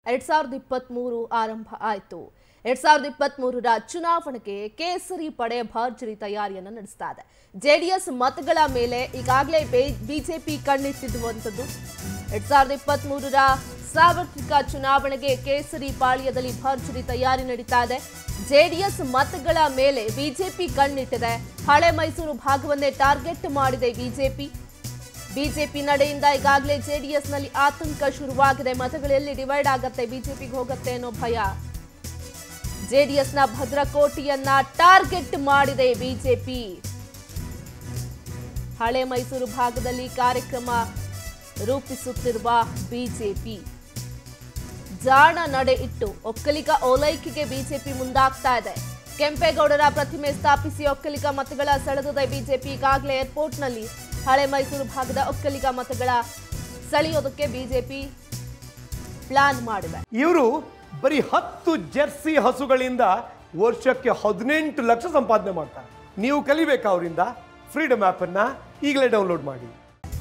ಎರಡ್ ಸಾವಿರದ ಇಪ್ಪತ್ತ್ಮೂರು ಆರಂಭ ಆಯಿತು ಎರಡ್ ಸಾವಿರದ ಇಪ್ಪತ್ತ್ಮೂರರ ಚುನಾವಣೆಗೆ ಕೇಸರಿ ಪಡೆ ಭರ್ಜರಿ ತಯಾರಿಯನ್ನು ನಡೆಸ್ತಾ ಇದೆ ಜೆಡಿಎಸ್ ಮತಗಳ ಮೇಲೆ ಈಗಾಗಲೇ ಬಿಜೆಪಿ ಕಣ್ಣಿಟ್ಟಿರುವಂಥದ್ದು ಎರಡ್ ಸಾವಿರದ ಇಪ್ಪತ್ತ್ಮೂರರ ಸಾರ್ವತ್ರಿಕ ಚುನಾವಣೆಗೆ ಕೇಸರಿ ಪಾಳ್ಯದಲ್ಲಿ ಭರ್ಜರಿ ತಯಾರಿ ನಡೀತಾ ಇದೆ ಜೆಡಿಎಸ್ ಮತಗಳ ಮೇಲೆ ಬಿಜೆಪಿ ಕಣ್ಣಿಟ್ಟಿದೆ ಹಳೆ ಮೈಸೂರು ಭಾಗವನ್ನೇ ಟಾರ್ಗೆಟ್ ಮಾಡಿದೆ ಬಿಜೆಪಿ ಬಿಜೆಪಿ ನಡೆಯಿಂದ ಈಗಾಗಲೇ ಜೆಡಿಎಸ್ನಲ್ಲಿ ಆತಂಕ ಶುರುವಾಗಿದೆ ಮತಗಳಲ್ಲಿ ಡಿವೈಡ್ ಆಗತ್ತೆ ಬಿಜೆಪಿಗೆ ಹೋಗತ್ತೆ ಅನ್ನೋ ಭಯ ಜೆಡಿಎಸ್ನ ಭದ್ರಕೋಟೆಯನ್ನ ಟಾರ್ಗೆಟ್ ಮಾಡಿದೆ ಬಿಜೆಪಿ ಹಳೆ ಮೈಸೂರು ಭಾಗದಲ್ಲಿ ಕಾರ್ಯಕ್ರಮ ರೂಪಿಸುತ್ತಿರುವ ಬಿಜೆಪಿ ಜಾಣ ನಡೆ ಇಟ್ಟು ಒಕ್ಕಲಿಗ ಓಲೈಕೆಗೆ ಬಿಜೆಪಿ ಮುಂದಾಗ್ತಾ ಇದೆ ಕೆಂಪೇಗೌಡರ ಪ್ರತಿಮೆ ಸ್ಥಾಪಿಸಿ ಒಕ್ಕಲಿಗ ಮತಗಳ ಸೆಳೆದಿದೆ ಬಿಜೆಪಿ ಈಗಾಗಲೇ ಏರ್ಪೋರ್ಟ್ನಲ್ಲಿ ಹಳೆ ಮೈಸೂರು ಭಾಗದ ಒಕ್ಕಲಿಗ ಮತಗಳ ಸೆಳೆಯೋದಕ್ಕೆ ಬಿಜೆಪಿ ಪ್ಲಾನ್ ಮಾಡಿದೆ ಇವರು ಬರೀ ಹತ್ತು ಜೆರ್ಸಿ ಹಸುಗಳಿಂದ ವರ್ಷಕ್ಕೆ ಹದಿನೆಂಟು ಲಕ್ಷ ಸಂಪಾದನೆ ಮಾಡ್ತಾರೆ ನೀವು ಕಲಿಬೇಕಾ ಅವರಿಂದ ಫ್ರೀಡಮ್ ಆ್ಯಪನ್ನು ಈಗಲೇ ಡೌನ್ಲೋಡ್ ಮಾಡಿ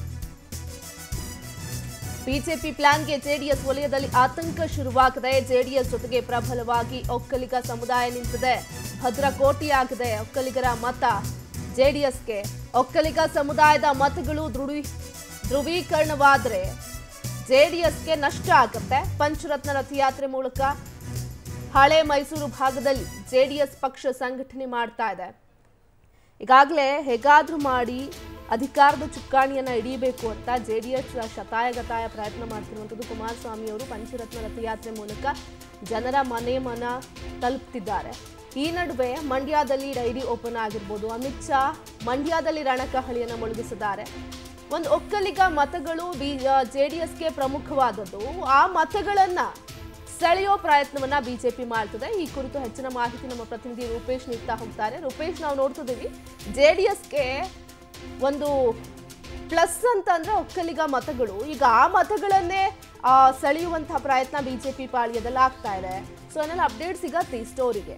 ಬಿಜೆಪಿ ಪ್ಲಾನ್ಗೆ ಜೆಡಿಎಸ್ ವಲಯದಲ್ಲಿ ಆತಂಕ ಶುರುವಾಗಿದೆ ಜೆಡಿಎಸ್ ಜೊತೆಗೆ ಪ್ರಬಲವಾಗಿ ಒಕ್ಕಲಿಗ ಸಮುದಾಯ ನಿಂತಿದೆ ಭದ್ರಕೋಟೆಯಾಗಿದೆ ಒಕ್ಕಲಿಗರ ಮತ ಜೆಡಿಎಸ್ಗೆ ಒಕ್ಕಲಿಗ ಸಮುದಾಯದ ಮತಗಳು ದೃಢೀ ಧ್ರುವೀಕರಣವಾದರೆ ಜೆಡಿಎಸ್ಗೆ ನಷ್ಟ ಆಗುತ್ತೆ ಪಂಚರತ್ನ ರಥಯಾತ್ರೆ ಮೂಲಕ ಹಳೆ ಮೈಸೂರು ಭಾಗದಲ್ಲಿ ಜೆಡಿಎಸ್ ಪಕ್ಷ ಸಂಘಟನೆ ಮಾಡ್ತಾ ಇದೆ ಈಗಾಗಲೇ ಹೇಗಾದ್ರೂ ಮಾಡಿ ಅಧಿಕಾರದ ಚುಕ್ಕಾಣಿಯನ್ನ ಹಿಡಿಯಬೇಕು ಅಂತ ಜೆ ಡಿ ಎಸ್ ಶತಾಯಗತಾಯ ಪ್ರಯತ್ನ ಮಾಡ್ತಿರುವಂಥದ್ದು ಕುಮಾರಸ್ವಾಮಿ ಅವರು ಪಂಚರತ್ನ ರಥಯಾತ್ರೆ ಮೂಲಕ ಜನರ ಮನೆ ಮನ ತಲುಪ್ತಿದ್ದಾರೆ ಈ ನಡುವೆ ಮಂಡ್ಯದಲ್ಲಿ ಡೈರಿ ಓಪನ್ ಆಗಿರ್ಬೋದು ಅಮಿತ್ ಶಾ ಮಂಡ್ಯದಲ್ಲಿ ರಣಕಹಳಿಯನ್ನು ಮುಳುಗಿಸಿದ್ದಾರೆ ಒಂದು ಒಕ್ಕಲಿಗ ಮತಗಳು ಬಿ ಜೆ ಡಿ ಎಸ್ಗೆ ಪ್ರಮುಖವಾದದ್ದು ಆ ಮತಗಳನ್ನ ಸೆಳೆಯೋ ಪ್ರಯತ್ನವನ್ನ ಬಿಜೆಪಿ ಮಾಡ್ತದೆ ಈ ಕುರಿತು ಹೆಚ್ಚಿನ ಮಾಹಿತಿ ನಮ್ಮ ಪ್ರತಿನಿಧಿ ರೂಪೇಶ್ ನೀಡ್ತಾ ಹೋಗ್ತಾರೆ ರೂಪೇಶ್ ನಾವು ನೋಡ್ತಿದ್ದೀವಿ ಜೆ ಡಿ ಎಸ್ಗೆ ಒಂದು ಪ್ಲಸ್ ಅಂತ ಅಂದ್ರೆ ಒಕ್ಕಲಿಗ ಮತಗಳು ಈಗ ಆ ಮತಗಳನ್ನೇ ಆ, ಸೆಳೆಯುವಂತಹ ಪ್ರಯತ್ನ ಬಿಜೆಪಿ ಪಾಳ್ಯದಲ್ಲಿ ಆಗ್ತಾ ಇದೆ ಸೊ ಏನಾದ್ರು ಅಪ್ಡೇಟ್ ಸಿಗತ್ತೆ ಈ ಸ್ಟೋರಿಗೆ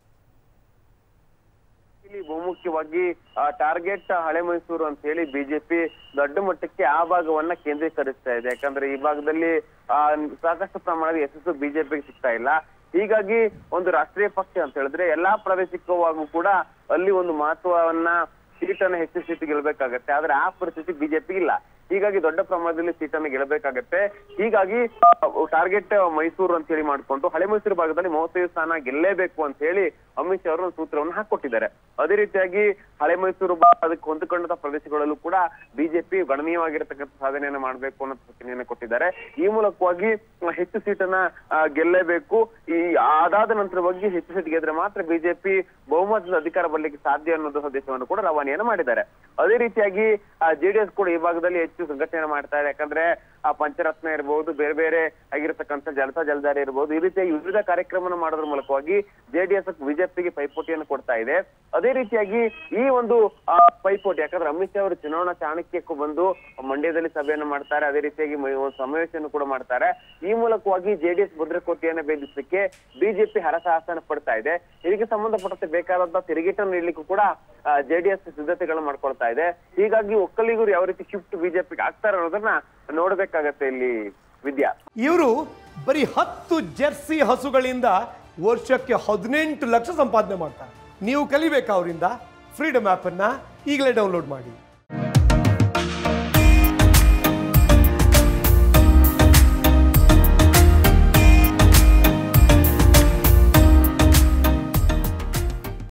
ಇಲ್ಲಿ ಬಹುಮುಖ್ಯವಾಗಿ ಟಾರ್ಗೆಟ್ ಹಳೆ ಮೈಸೂರು ಅಂತ ಹೇಳಿ ಬಿಜೆಪಿ ದೊಡ್ಡ ಮಟ್ಟಕ್ಕೆ ಆ ಭಾಗವನ್ನ ಕೇಂದ್ರೀಕರಿಸ್ತಾ ಇದೆ ಯಾಕಂದ್ರೆ ಈ ಭಾಗದಲ್ಲಿ ಆ, ಸಾಕಷ್ಟು ಪ್ರಮಾಣದ ಯಶಸ್ಸು ಬಿಜೆಪಿಗೆ ಸಿಗ್ತಾ ಇಲ್ಲ ಹೀಗಾಗಿ ಒಂದು ರಾಷ್ಟ್ರೀಯ ಪಕ್ಷ ಅಂತ ಹೇಳಿದ್ರೆ ಎಲ್ಲಾ ಪ್ರಾದೇಶಿಕವಾಗೂ ಕೂಡ ಅಲ್ಲಿ ಒಂದು ಮಹತ್ವವನ್ನ ಸೀಟನ್ನ ಹೆಚ್ಚು ಸೀಟ್ ಗೆಲ್ಬೇಕಾಗತ್ತೆ ಆದ್ರೆ ಆ ಪರಿಸ್ಥಿತಿ ಬಿಜೆಪಿ ಇಲ್ಲ ಹೀಗಾಗಿ ದೊಡ್ಡ ಪ್ರಮಾಣದಲ್ಲಿ ಸೀಟನ್ನು ಗೆಲ್ಲಬೇಕಾಗತ್ತೆ ಹೀಗಾಗಿ ಟಾರ್ಗೆಟ್ ಮೈಸೂರು ಅಂತ ಹೇಳಿ ಮಾಡ್ಕೊಂಡು ಹಳೆ ಮೈಸೂರು ಭಾಗದಲ್ಲಿ ಮೂವತ್ತೈದು ಸ್ಥಾನ ಗೆಲ್ಲೇಬೇಕು ಅಂತ ಹೇಳಿ ಅಮಿತ್ ಶಾ ಅವರು ಒಂದು ಸೂತ್ರವನ್ನು ಹಾಕೊಟ್ಟಿದ್ದಾರೆ ಅದೇ ರೀತಿಯಾಗಿ ಹಳೆ ಮೈಸೂರು ಭಾಗ ಅದಕ್ಕೆ ಹೊಂದಿಕೊಂಡಂತ ಪ್ರದೇಶಗಳಲ್ಲೂ ಕೂಡ ಬಿಜೆಪಿ ಗಣನೀಯವಾಗಿರ್ತಕ್ಕಂಥ ಸಾಧನೆಯನ್ನ ಮಾಡಬೇಕು ಅನ್ನೋ ಸೂಚನೆಯನ್ನು ಕೊಟ್ಟಿದ್ದಾರೆ ಈ ಮೂಲಕವಾಗಿ ಹೆಚ್ಚು ಸೀಟನ್ನ ಆ, ಗೆಲ್ಲೇಬೇಕು ಈ ಅದಾದ ನಂತರವಾಗಿ ಹೆಚ್ಚು ಸೀಟ್ ಗೆದ್ರೆ ಮಾತ್ರ ಬಿಜೆಪಿ ಬಹುಮತದ ಅಧಿಕಾರ ಬರ್ಲಿಕ್ಕೆ ಸಾಧ್ಯ ಅನ್ನೋದು ಸಂದೇಶವನ್ನು ಕೂಡ ರವಾನೆಯನ್ನು ಮಾಡಿದ್ದಾರೆ ಅದೇ ರೀತಿಯಾಗಿ ಜೆಡಿಎಸ್ ಕೂಡ ಈ ಭಾಗದಲ್ಲಿ ಹೆಚ್ಚು ಸಂಘಟನೆ ಮಾಡ್ತಾ ಇದೆ ಯಾಕಂದ್ರೆ ಆ ಪಂಚರತ್ನ ಇರಬಹುದು ಬೇರೆ ಬೇರೆ ಆಗಿರತಕ್ಕಂಥ ಜಲತಾ ಜಲಧಾರೆ ಇರಬಹುದು ಈ ರೀತಿಯಾಗಿ ವಿವಿಧ ಕಾರ್ಯಕ್ರಮನ ಮಾಡೋದ್ರ ಮೂಲಕವಾಗಿ ಜೆಡಿಎಸ್ ಬಿಜೆಪಿಗೆ ಪೈಪೋಟಿಯನ್ನು ಕೊಡ್ತಾ ಇದೆ ಅದೇ ರೀತಿಯಾಗಿ ಈ ಒಂದು ಆ, ಪೈಪೋಟಿ ಯಾಕಂದ್ರೆ ಅಮಿತ್ ಶಾ ಅವರು ಚುನಾವಣಾ ಚಾಣಕ್ಯಕ್ಕೂ ಬಂದು ಮಂಡ್ಯದಲ್ಲಿ ಸಭೆಯನ್ನು ಮಾಡ್ತಾರೆ ಅದೇ ರೀತಿಯಾಗಿ ಮೈ- ಒಂದು ಸಮಾವೇಶವನ್ನು ಕೂಡ ಮಾಡ್ತಾರೆ ಈ ಮೂಲಕವಾಗಿ ಜೆಡಿಎಸ್ ಭದ್ರಕೋಟೆಯನ್ನ ಭೇದಿಸಲಿಕ್ಕೆ ಬಿಜೆಪಿ ಹರಸಾಹಸನ ಪಡ್ತಾ ಇದೆ ಇದಕ್ಕೆ ಸಂಬಂಧಪಟ್ಟಂತೆ ಬೇಕಾದಂತ ತಿರುಗೇಟನ್ನು ನೀಡಲಿಕ್ಕೂ ಕೂಡ ಜೆಡಿಎಸ್ ಸಿದ್ಧತೆಗಳನ್ನು ಮಾಡ್ಕೊಳ್ತಾ ಇದೆ ಹೀಗಾಗಿ ಒಕ್ಕಲಿಗರು ಯಾವ ರೀತಿ ಶಿಫ್ಟ್ ಬಿಜೆಪಿಗೆ ಆಗ್ತಾರೆ ಅನ್ನೋದನ್ನ ನೋಡ್ಬೇಕಾಗತ್ತೆ ಇಲ್ಲಿ ವಿದ್ಯಾ ಇವರು ಬರೀ ಹತ್ತು ಜೆರ್ಸಿ ಹಸುಗಳಿಂದ ವರ್ಷಕ್ಕೆ ಹದಿನೆಂಟು ಲಕ್ಷ ಸಂಪಾದನೆ ಮಾಡ್ತಾರೆ ನೀವು ಕಲಿಬೇಕಾ ಅವರಿಂದ ಫ್ರೀಡಮ್ ಆ್ಯಪನ್ನು ಈಗಲೇ ಡೌನ್ಲೋಡ್ ಮಾಡಿ